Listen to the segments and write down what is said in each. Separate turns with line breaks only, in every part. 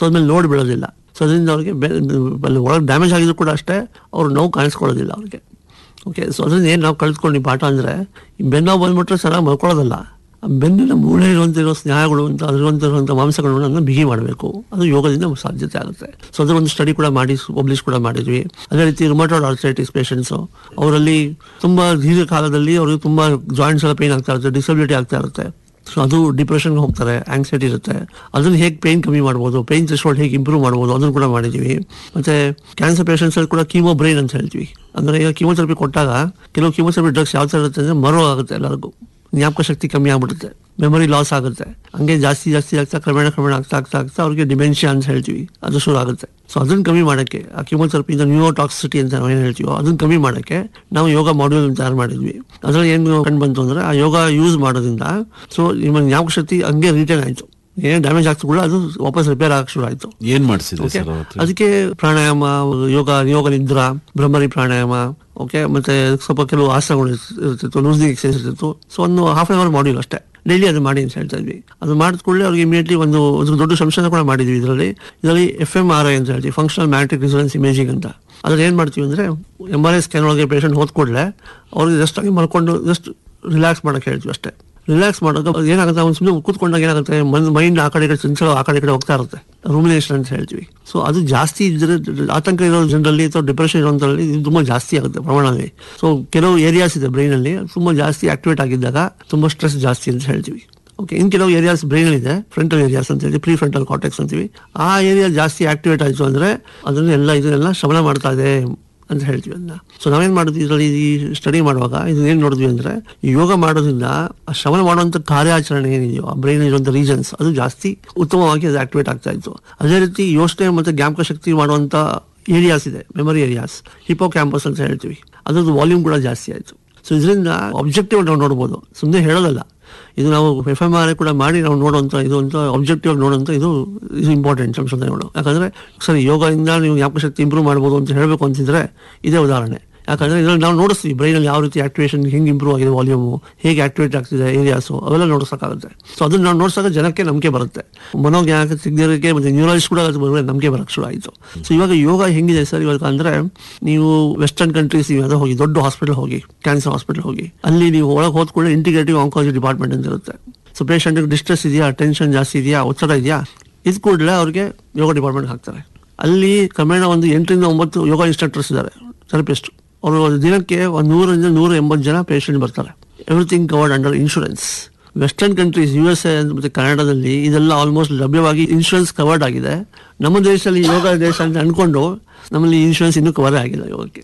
so ಅದ್ಮೇಲೆ load ಬೀಳೋದಿಲ್ಲ so ಅದರಿಂದ ಅವ್ರಿಗೆ ಬೆ- ಅಲ್ಲಿ ಒಳಗೆ ಡ್ಯಾಮೇಜ್ ಆಗಿದ್ರು ಕೂಡ ಅಷ್ಟೇ ಅವ್ರು ನೋವು ಕಾಣಿಸ್ಕೊಳ್ಳೋದಿಲ್ಲ ಅವ್ರಿಗೆ ಓಕೆ ಸೊ ಅದರಿಂದ ಏನು ನಾವು ಕಳ್ತ್ಕೊಂಡು ಈ ಪಾಠ ಅಂದರೆ ಬೆನ್ನೋವು ಬಂದ್ಬಿಟ್ರೆ ಚೆನ್ನಾಗಿ ಮಲ್ಕೊಳ್ಳೋದಲ್ಲ ಆ ಬೆನ್ನಿನ ಮೂಳೆ ಇರುವಂಥ ಇರೋ ಸ್ನಾಯುಗಳು ಅಂತ ಅದರಂತಿರುವಂಥ ಮಾಂಸಗಳನ್ನು ಬಿಗಿ ಮಾಡಬೇಕು ಅದು ಯೋಗದಿಂದ ಸಾಧ್ಯತೆ ಆಗುತ್ತೆ ಸೊ ಅದ್ರ ಒಂದು ಸ್ಟಡಿ ಕೂಡ ಮಾಡಿ ಪಬ್ಲಿಷ್ ಕೂಡ ಮಾಡಿದ್ವಿ ಅದೇ ರೀತಿ ರುಮಟೋಡ್ ಆರ್ಥೈಟಿಸ್ ಪೇಷಂಟ್ಸು ಅವರಲ್ಲಿ ತುಂಬ ದೀರ್ಘಕಾಲದಲ್ಲಿ ಅವ್ರಿಗೆ ತುಂಬ ಜಾಯಿಂಟ್ಸ್ ಎಲ್ಲ ಪೇನ್ ಆಗ್ತಾ ಇರುತ್ತೆ ಡಿಸಬಿಲಿಟಿ ಆಗ್ತಾ ಇರುತ್ತೆ ಸೊ ಅದು ಡಿಪ್ರೆಷನ್ಗೆ ಹೋಗ್ತಾರೆ ಆಂಗ್ಸೈಟಿ ಇರುತ್ತೆ ಅದನ್ನು ಹೇಗೆ ಪೇನ್ ಕಮ್ಮಿ ಮಾಡ್ಬೋದು ಪೇನ್ ಥ್ರೆಶೋಲ್ಡ್ ಹೇಗೆ ಇಂಪ್ರೂವ್ ಮಾಡ್ಬೋದು ಅದನ್ನು ಕೂಡ ಮಾಡಿದ್ದೀವಿ ಮತ್ತೆ ಕ್ಯಾನ್ಸರ್ ಪೇಷಂಟ್ಸ್ ಅಲ್ಲಿ ಕೂಡ ಕೀಮೋ ಬ್ರೈನ್ ಅಂತ ಹೇಳ್ತೀವಿ ಅಂದ್ರೆ ಈಗ ಕೀಮೋಥೆರಪಿ ಕೊಟ್ಟಾಗ ಕೆಲವು ಕೀಮೋಥೆರಪಿ ಡ್ರಗ್ಸ್ ಯಾವ ಥರ ಇರುತ್ತೆ ಅಂದ್ರೆ ಮರೋ ಆಗುತ್ತೆ ಎಲ್ಲರಿಗೂ ಜ್ಞಾಪಕ ಶಕ್ತಿ ಕಮ್ಮಿ ಆಗ್ಬಿಡುತ್ತೆ ಮೆಮೊರಿ ಲಾಸ್ ಆಗುತ್ತೆ ಹಂಗೆ ಜಾಸ್ತಿ ಜಾಸ್ತಿ ಆಗ್ತಾ ಕ್ರಮೇಣ ಕ್ರಮೇಣ ಆಗ್ತಾ ಆಗ್ತಾ ಆಗ್ತಾ ಅವ್ರಿಗೆ ಡಿಮೆನ್ಷಿಯಾ ಅಂತ ಹೇಳ್ತೀವಿ ಅದು ಶುರು ಆಗುತ್ತೆ ಸೊ ಅದನ್ನ ಕಮ್ಮಿ ಮಾಡೋಕ್ಕೆ ಆ ಕಿಮೋಥೆರಪಿಯಿಂದ ನ್ಯೂರೋಟಾಕ್ಸಿಟಿ ಅಂತ ನಾವು ಏನು ಹೇಳ್ತೀವೋ ಅದನ್ನ ಕಮ್ಮಿ ಮಾಡೋಕ್ಕೆ ನಾವು ಯೋಗ ಮಾಡ್ಯೂಲ್ ತಯಾರು ಮಾಡಿದ್ವಿ ಅದರಲ್ಲಿ ಏನು ಕಂಡು ಬಂತು ಅಂದ್ರೆ ಆ ಯೋಗ ಯೂಸ್ ಮಾಡೋದ್ರಿಂದ ಸೊ ನಿಮ್ಮ ಜ್ಞಾಪಕ ಶಕ್ತಿ ಹಂಗೆ ರಿಟರ್ನ್ ಆಯಿತು ಏನು ಡ್ಯಾಮೇಜ್ ಆಗ್ತಾ ಕೂಡ ಅದು ವಾಪಸ್ ರಿಪೇರ್ ಆಗಕ್ಕೆ ಶುರು ಆಯಿತು
ಏನ್ ಮಾಡಿಸಿದ್ರಿ
ಓಕೆ
ಸರ್ ಅವತ್ತು
ಅದಕ್ಕೆ ಪ್ರಾಣಾಯಾಮ ಯೋಗ ಯೋಗ ನಿದ್ರಾ ಭ್ರಮರಿ ಪ್ರಾಣಾಯಾಮ ಓಕೆ ಮತ್ತೆ ಸ್ವಲ್ಪ ಕೆಲವು ಆಸನಗಳು ಇರ್ತ- ಇರ್ತಿತ್ತು ಲೂಸ್ನಿಂಗ್ ಎಕ್ಸೈಸ್ ಇರ್ತಿತ್ತು ಸೊ ಒಂದು ಹಾಫ್ ಆನ್ ಅವರ್ ಮಾಡ್ಯೂಲ್ ಅಷ್ಟೇ ಡೈಲಿ ಅದು ಮಾಡಿ ಅಂತ ಹೇಳ್ತಾ ಇದ್ವಿ ಅದು ಮಾಡಿದ ಕೂಡಲೇ ಅವ್ರಿಗೆ ಇಮಿಡಿಯೇಟ್ಲಿ ಒಂದು ಒಂದು ದೊಡ್ಡ ಸಂಶೋಧನೆ ಕೂಡ ಮಾಡಿದ್ವಿ ಇದರಲ್ಲಿ ಇದರಲ್ಲಿ ಎಫ್ ಎಂ ಆರ್ ಐ ಅಂತ ಹೇಳ್ತೀವಿ ಫಂಕ್ಷನಲ್ ಮ್ಯಾಟ್ರಿಕ್ ರಿಸೋನೆನ್ಸ್ ಇಮೇಜಿಂಗ್ ಅಂತ ಅದ್ರಲ್ಲಿ ಏನು ಮಾಡ್ತೀವಿ ಅಂದರೆ ಎಮ್ ಆರ್ ಐ ಸ್ಕ್ಯಾನ್ ಒಳಗೆ ಪೇಷಂಟ್ ಹೋದ ಕೂಡಲೇ ಅವ್ರಿಗೆ ಜಸ್ಟ್ ಆಗಿ ಮಲ್ಕೊಂಡು ಜಸ್ಟ್ ರಿಲ್ಯಾಕ್ಸ್ ಮಾಡೋಕೆ ಹೇಳ್ತೀವಿ ಅಷ್ಟೇ ರಿಲ್ಯಾಕ್ಸ್ ಮಾಡೋದು ಏನಾಗುತ್ತೆ ಅವ್ನು ಸುಮ್ಮನೆ ಕೂತ್ಕೊಂಡಾಗ ಏನಾಗುತ್ತೆ ಮೈಂಡ್ ಆ ಕಡೆ ಈ ಕಡೆ ಚಂಚಲ ಆ ಕಡೆ ಈ ಕಡೆ ಹೋಗ್ತಾ ಇರುತ್ತೆ ರೂಮಿನೇಷನ್ ಅಂತ ಹೇಳ್ತೀವಿ ಸೊ ಅದು ಜಾಸ್ತಿ ಇದ್ರೆ ಆತಂಕ ಇರೋ ಜನರಲ್ಲಿ ಅಥವಾ ಡಿಪ್ರೆಷನ್ ಇರೋಂಥರಲ್ಲಿ ಇದು ತುಂಬ ಜಾಸ್ತಿ ಆಗುತ್ತೆ ಪ್ರಮಾಣದಲ್ಲಿ ಸೊ ಕೆಲವು ಏರಿಯಾಸ್ ಇದೆ ಬ್ರೈನಲ್ಲಿ ತುಂಬ ಜಾಸ್ತಿ ಆಕ್ಟಿವೇಟ್ ಆಗಿದ್ದಾಗ ತುಂಬ ಸ್ಟ್ರೆಸ್ ಜಾಸ್ತಿ ಅಂತ ಹೇಳ್ತೀವಿ ಓಕೆ ಇನ್ನು ಕೆಲವು ಏರಿಯಾಸ್ ಬ್ರೈನ್ ಇದೆ ಫ್ರಂಟಲ್ ಏರಿಯಾಸ್ ಅಂತ ಹೇಳಿ ಪ್ರೀ ಫ್ರಂಟಲ್ ಕಾಟೆಕ್ಸ್ ಅಂತೀವಿ ಆ ಏರಿಯಾ ಜಾಸ್ತಿ ಆಕ್ಟಿವೇಟ್ ಆಯಿತು ಅಂದರೆ ಅದನ್ನೆಲ್ಲ ಇದನ್ನೆಲ್ಲ ಶಮನ ಮಾಡ್ತಾ ಇದೆ ಅಂತ ಹೇಳ್ತೀವಿ ಅದನ್ನ ಸೊ ನಾವೇನ್ ಮಾಡಿದ್ವಿ ಇದರಲ್ಲಿ ಈ ಸ್ಟಡಿ ಮಾಡುವಾಗ ಇದನ್ನೇನು ನೋಡಿದ್ವಿ ಅಂದ್ರೆ ಈ ಯೋಗ ಮಾಡೋದ್ರಿಂದ ಆ ಶ್ರವಣ ಮಾಡುವಂಥ ಕಾರ್ಯಾಚರಣೆ ಏನಿದೆಯೋ ಆ ಬ್ರೈನ್ ಇರುವಂಥ ರೀಜನ್ಸ್ ಅದು ಜಾಸ್ತಿ ಉತ್ತಮವಾಗಿ ಅದು ಆಕ್ಟಿವೇಟ್ ಆಗ್ತಾ ಇತ್ತು ಅದೇ ರೀತಿ ಯೋಚನೆ ಮತ್ತು ಜ್ಞಾಪಕ ಶಕ್ತಿ ಮಾಡುವಂಥ ಏರಿಯಾಸ್ ಇದೆ ಮೆಮರಿ ಏರಿಯಾಸ್ ಹಿಪೋ ಕ್ಯಾಂಪಸ್ ಅಂತ ಹೇಳ್ತೀವಿ ಅದ್ರದ್ದು ವಾಲ್ಯೂಮ್ ಕೂಡ ಜಾಸ್ತಿ ಆಯಿತು ಸೊ ಇದರಿಂದ ಆಬ್ಜೆಕ್ಟಿವ್ ನಾವು ನೋಡ್ಬೋದು ಸುಮ್ಮನೆ ಹೇಳೋದಲ್ಲ ಇದು ನಾವು ಎಫ್ ಎಮ್ ಆರ್ ಕೂಡ ಮಾಡಿ ನಾವು ನೋಡುವಂಥ ಇದು ಅಂತ ಆಬ್ಜೆಕ್ಟಿವ್ ಆಗಿ ನೋಡುವಂಥ ಇದು ಇದು ಇಂಪಾರ್ಟೆಂಟ್ ಸಂಶೋಧನೆಗಳು ಯಾಕಂದ್ರೆ ಸರಿ ಯೋಗದಿಂದ ನೀವು ಜ್ಞಾಪಕ ಶಕ್ತಿ ಇಂಪ್ರೂವ್ ಮಾಡ್ಬೋದು ಅಂತ ಹೇಳಬೇಕು ಅಂತಿದ್ರೆ ಇದೇ ಉದಾಹರಣೆ ಯಾಕಂದ್ರೆ ಇದರಲ್ಲಿ ನಾವು ನೋಡಿಸ್ತೀವಿ ಬ್ರೈನಲ್ಲಿ ಯಾವ ರೀತಿ ಆಕ್ಟಿವೇಶನ್ ಹೆಂಗೆ ಇಂಪ್ರೂವ್ ಆಗಿದೆ ವಾಲ್ಯೂಮು ಹೇಗೆ ಆಕ್ಟಿವೇಟ್ ಆಗ್ತಿದೆ ಏರಿಯಾಸು ಅವೆಲ್ಲ ನೋಡಿಸೋಕ್ಕಾಗುತ್ತೆ ಸೊ ಅದನ್ನ ನಾವು ನೋಡಿಸಾಗ ಜನಕ್ಕೆ ನಂಬಿಕೆ ಬರುತ್ತೆ ಮನೋಜ್ಞಾನಕ್ಕೆ ಸಿಗ್ದಿರೋಕ್ಕೆ ಮತ್ತು ನ್ಯೂರಾಲಜಿ ಕೂಡ ಅದು ಬರುವ ನಂಬಿಕೆ ಬರಕ್ಕೆ ಶುರು ಆಯಿತು ಸೊ ಇವಾಗ ಯೋಗ ಹೆಂಗಿದೆ ಸರ್ ಇವಾಗ ಅಂದ್ರೆ ನೀವು ವೆಸ್ಟರ್ನ್ ಕಂಟ್ರೀಸ್ ಇವಾಗ ಹೋಗಿ ದೊಡ್ಡ ಹಾಸ್ಪಿಟಲ್ ಹೋಗಿ ಕ್ಯಾನ್ಸರ್ ಹಾಸ್ಪಿಟಲ್ ಹೋಗಿ ಅಲ್ಲಿ ನೀವು ಒಳಗೆ ಹೋದ ಕೂಡಲೇ ಇಂಟಿಗ್ರೇಟಿವ್ ಆಂಕಾಲಜಿ ಡಿಪಾರ್ಟ್ಮೆಂಟ್ ಅಂತ ಇರುತ್ತೆ ಸೊ ಪೇಷಂಟ್ಗೆ ಡಿಸ್ಟ್ರೆಸ್ ಇದೆಯಾ ಟೆನ್ಷನ್ ಜಾಸ್ತಿ ಇದೆಯಾ ಒತ್ತಡ ಇದೆಯಾ ಇದು ಕೂಡಲೇ ಅವ್ರಿಗೆ ಯೋಗ ಡಿಪಾರ್ಟ್ಮೆಂಟ್ ಹಾಕ್ತಾರೆ ಅಲ್ಲಿ ಕ್ರಮೇಣ ಒಂದು ಎಂಟರಿಂದ ಒಂಬತ್ತು ಯೋಗ ಇನ್ಸ್ಟ್ರಕ್ಟರ್ಸ್ ಇದ್ದಾರೆ ಥೆರಪಿಸ್ಟ್ ಅವರು ಒಂದು ದಿನಕ್ಕೆ ಒಂದು ನೂರರಿಂದ ನೂರ ಎಂಬತ್ತು ಜನ ಪೇಷಂಟ್ ಬರ್ತಾರೆ everything covered under insurance western countries U S A ಮತ್ತು ಕನ್ನಡದಲ್ಲಿ ಇದೆಲ್ಲ ಆಲ್ಮೋಸ್ಟ್ ಲಭ್ಯವಾಗಿ ಇನ್ಶೂರೆನ್ಸ್ ಕವರ್ಡ್ ಆಗಿದೆ ನಮ್ಮ ದೇಶದಲ್ಲಿ ಯೋಗ ದೇಶ ಅಂತ ಅನ್ಕೊಂಡು ನಮ್ಮಲ್ಲಿ ಇನ್ಶೂರೆನ್ಸ್ ಇನ್ನೂ ಕವರ್ ಆಗಿಲ್ಲ ಯೋಗಕ್ಕೆ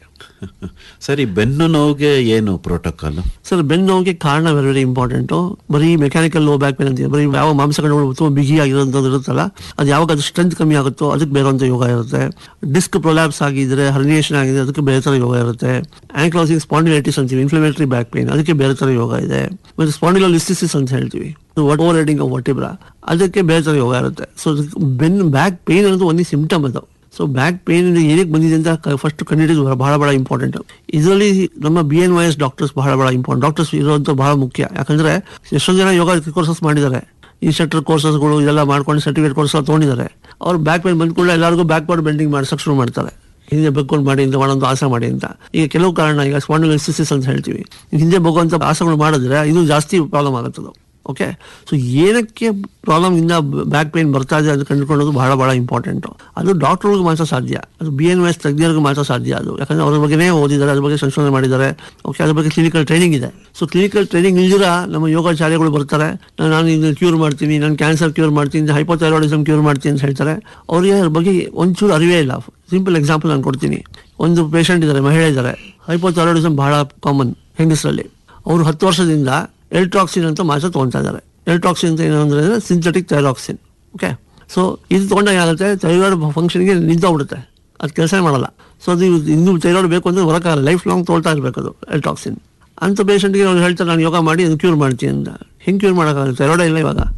ಸರಿ ಬೆನ್ನು ನೋವಿಗೆ ಏನು ಪ್ರೋಟೋಕಾಲ್
ಸರ್ ಬೆನ್ನು ನೋವಿಗೆ ಕಾರಣ ವೆರಿ ವೆರಿ ಇಂಪಾರ್ಟೆಂಟು ಬರೀ ಮೆಕ್ಯಾನಿಕಲ್ ಲೋ ಬ್ಯಾಕ್ ಪೇನ್ ಅಂತೀವಿ ಬರೀ ಯಾವ ಮಾಂಸಖಂಡಗಳು ತುಂಬ ಬಿಗಿಯಾಗಿರೋಂಥದ್ದು ಇರುತ್ತಲ್ಲ ಅದು ಯಾವಾಗ ಅದು ಸ್ಟ್ರೆಂತ್ ಕಮ್ಮಿ ಆಗುತ್ತೋ ಅದಕ್ಕೆ ಬೇರೆವಂಥ ಯೋಗ ಇರುತ್ತೆ ಡಿಸ್ಕ್ ಪ್ರೊಲ್ಯಾಪ್ಸ್ ಆಗಿದ್ರೆ ಹರ್ನಿಯೇಷನ್ ಆಗಿದೆ ಅದಕ್ಕೆ ಬೇರೆ ಥರ ಯೋಗ ಇರುತ್ತೆ ಆಂಕ್ಲೋಸಿಂಗ್ ಸ್ಪಾಂಡಿಲೈಟಿಸ್ ಅಂತೀವಿ ಇನ್ಫ್ಲಮೇಟರಿ ಬ್ಯಾಕ್ ಪೇನ್ ಅದಕ್ಕೆ ಬೇರೆ ಥರ ಯೋಗ ಇದೆ ಮತ್ತು ಸ್ಪಾಂಡಿಲೋಲಿಸ್ಟಿಸಿಸ್ ಅಂತ ಹೇಳ್ತೀವಿ what over riding of vertebra ಅದಕ್ಕೆ ಬೇರೆ ಥರ ಯೋಗ ಇರುತ್ತೆ ಸೊ ಬೆನ್ ಬ್ಯಾಕ್ ಪೇನ್ ಅನ್ನೋದು ಒಂದು ಸಿಂಪ್ಟಮ್ ಅದು ಸೊ ಬ್ಯಾಕ್ ಪೇನ್ ಏನಕ್ಕೆ ಬಂದಿದೆ ಅಂತ ಫಸ್ಟ್ ಕಂಡಿಡಿದು ಬಹಳ ಬಹಳ ಇಂಪಾರ್ಟೆಂಟ್ ಇದರಲ್ಲಿ ನಮ್ಮ B N Y S doctors ಬಹಳ ಬಹಳ ಇಂಪಾರ್ಟೆಂಟ್ ಡಾಕ್ಟರ್ಸ್ ಇರುವಂತ ಬಹಳ ಮುಖ್ಯ ಯಾಕಂದ್ರೆ ಎಷ್ಟೊಂದು ಜನ ಯೋಗ ಕೋರ್ಸಸ್ ಮಾಡಿದ್ದಾರೆ ಇನ್ಸ್ಟ್ರಕ್ಟರ್ ಕೋರ್ಸಸ್ಗಳು ಇದೆಲ್ಲ ಮಾಡ್ಕೊಂಡು ಸರ್ಟಿಫಿಕೇಟ್ ಕೋರ್ಸ್ ತೊಗೊಂಡಿದ್ದಾರೆ ಅವ್ರು ಬ್ಯಾಕ್ ಪೇನ್ ಬಂದ ಕೂಡಲೇ ಎಲ್ಲರಿಗೂ ಬ್ಯಾಕ್ವರ್ಡ್ ಬೆಂಡಿಂಗ್ ಮಾಡ್ಸಕ್ ಶುರು ಮಾಡ್ತಾರೆ ಹಿಂದೆ ಬಗ್ಕೊಂಡು ಮಾಡಿ ಅಂತ ಮಾಡೋದು ಆಸನ ಮಾಡಿ ಅಂತ ಈಗ ಕೆಲವು ಕಾರಣ ಈಗ ಸ್ಪಾಂಡಿಲೈಸಿಸ್ ಅಂತ ಹೇಳ್ತೀವಿ ಹಿಂದೆ ಬಗ್ಗುವಂತ ಆಸನಗಳು ಮಾಡಿದ್ರೆ ಇದು ಜಾಸ್ತಿ ಪ್ರಾಬ್ಲಮ್ ಆಗುತ್ತದು ಓಕೆ ಸೊ ಏನಕ್ಕೆ ಪ್ರಾಬ್ಲಮ್ ಇಂದ ಬ್ಯಾಕ್ ಪೇನ್ ಬರ್ತಾ ಇದೆ ಅದು ಕಂಡುಕೊಳ್ಳೋದು ಬಹಳ ಬಹಳ ಇಂಪಾರ್ಟೆಂಟು ಅದು ಡಾಕ್ಟರ್ಗಳಿಗೆ ಮಾತ್ರ ಸಾಧ್ಯ ಅದು ಬಿ ಎನ್ ಎಸ್ ತಜ್ಞರಿಗೆ ಮಾತ್ರ ಸಾಧ್ಯ ಅದು ಯಾಕಂದ್ರೆ ಅದ್ರ ಬಗ್ಗೆನೇ ಓದಿದ್ದಾರೆ ಅದ್ರ ಬಗ್ಗೆ ಸಂಶೋಧನೆ ಮಾಡಿದ್ದಾರೆ ಓಕೆ ಅದ್ರ ಬಗ್ಗೆ ಕ್ಲಿನಿಕಲ್ ಟ್ರೈನಿಂಗ್ ಇದೆ ಸೊ ಕ್ಲಿನಿಕಲ್ ಟ್ರೈನಿಂಗ್ ಇಲ್ದಿರ ನಮ್ಮ ಯೋಗಾಚಾರ್ಯಗಳು ಬರ್ತಾರೆ ನಾನು- ನಾನು ಇದನ್ನ ಕ್ಯೂರ್ ಮಾಡ್ತೀನಿ ನಾನು ಕ್ಯಾನ್ಸರ್ ಕ್ಯೂರ್ ಮಾಡ್ತೀನಿ ಹೈಪೋಥೈರಾಯ್ಡಿಸಮ್ ಕ್ಯೂರ್ ಮಾಡ್ತೀನಿ ಅಂತ ಹೇಳ್ತಾರೆ ಅವ್ರಿಗೆ ಅದ್ರ ಬಗ್ಗೆ ಒಂಚೂರು ಅರಿವೇ ಇಲ್ಲ ಸಿಂಪಲ್ ಎಕ್ಸಾಂಪಲ್ ನಾನು ಕೊಡ್ತೀನಿ ಒಂದು ಪೇಷಂಟ್ ಇದ್ದಾರೆ ಮಹಿಳೆ ಇದ್ದಾರೆ ಹೈಪೋಥೈರಾಯ್ಡಿಸಮ್ ಬಹಳ ಕಾಮನ್ ಹೆಂಗಸರಲ್ಲಿ ಅವರು ಹತ್ತು ವರ್ಷದಿಂದ ಎಲ್ಟ್ರಾಕ್ಸಿನ್ ಅಂತ ಮಾತ್ರ ತೊಗೊಳ್ತಾ ಇದ್ದಾರೆ ಎಲ್ಟ್ರಾಕ್ಸಿನ್ ಅಂತ ಏನು ಅಂದ್ರೆ ಸಿಂಥೆಟಿಕ್ ಥೈರಾಕ್ಸಿನ್ ಓಕೆ ಸೊ ಇದು ತೊಗೊಂಡಾಗ ಏನಾಗುತ್ತೆ ಥೈರಾಯ್ಡ್ ಫಂಕ್ಷನ್ಗೆ ನಿಂತೋಗ್ಬಿಡುತ್ತೆ ಅದು ಕೆಲಸ ಮಾಡಲ್ಲ ಸೊ ಅದು ಇನ್ನೂ ಥೈರಾಯ್ಡ್ ಬೇಕು ಅಂದ್ರೆ ಹೊರಕಾಗಲ್ಲ ಲೈಫ್ ಲಾಂಗ್ ತೊಗೊಳ್ತಾ ಇರಬೇಕು ಅದು ಎಲ್ಟ್ರಾಕ್ಸಿನ್ ಅಂಥ ಪೇಷಂಟ್ಗೆ ಅವ್ರು ಹೇಳ್ತಾರೆ ನಾನು ಯೋಗ ಮಾಡಿ ಅದು ಕ್ಯೂರ್ ಮಾಡ್ತೀನಿ ಅಂತ ಹೆಂಗೆ ಕ್ಯೂರ್ ಮಾಡೋಕ್ಕಾಗುತ್ತೆ ಥೈರಾಯ್ಡ್ ಇಲ್ಲ ಇವಾಗ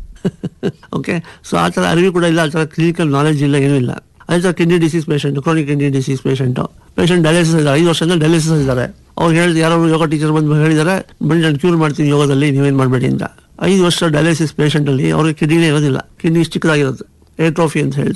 ಓಕೆ ಸೊ ಆ ಥರ ಅರಿವು ಕೂಡ ಇಲ್ಲ ಆ ಥರ ಕ್ಲಿನಿಕಲ್ ನಾಲೆಜ್ ಇಲ್ಲ ಏನೂ ಇಲ್ಲ ಅದೇ ಥರ kidney disease patient chronic kidney disease patient patient dialysis ಇದ್ದಾರೆ ಐದು ವರ್ಷದಿಂದ ಡಯಾಲಿಸಿಸ್ ಇದ್ದಾರೆ ಅವ್ರು ಹೇಳಿದ ಯಾರೋ ಯೋಗ ಟೀಚರ್ ಬಂದು ಹೇಳಿದ್ದಾರೆ ಬನ್ನಿ ನಾನು ಕ್ಯೂರ್ ಮಾಡ್ತೀನಿ ಯೋಗದಲ್ಲಿ ನೀವೇನು ಮಾಡಬೇಡಿ ಅಂತ ಐದು ವರ್ಷ ಡಯಾಲಿಸಿಸ್ ಪೇಷಂಟಲ್ಲಿ ಅವ್ರಿಗೆ ಕಿಡ್ನಿನೇ ಇರೋದಿಲ್ಲ ಕಿಡ್ನಿ ಚಿಕ್ಕದಾಗಿರುತ್ತೆ ಏಟ್ರೋಫಿ ಅಂತ ಹೇಳ್ತಾರೆ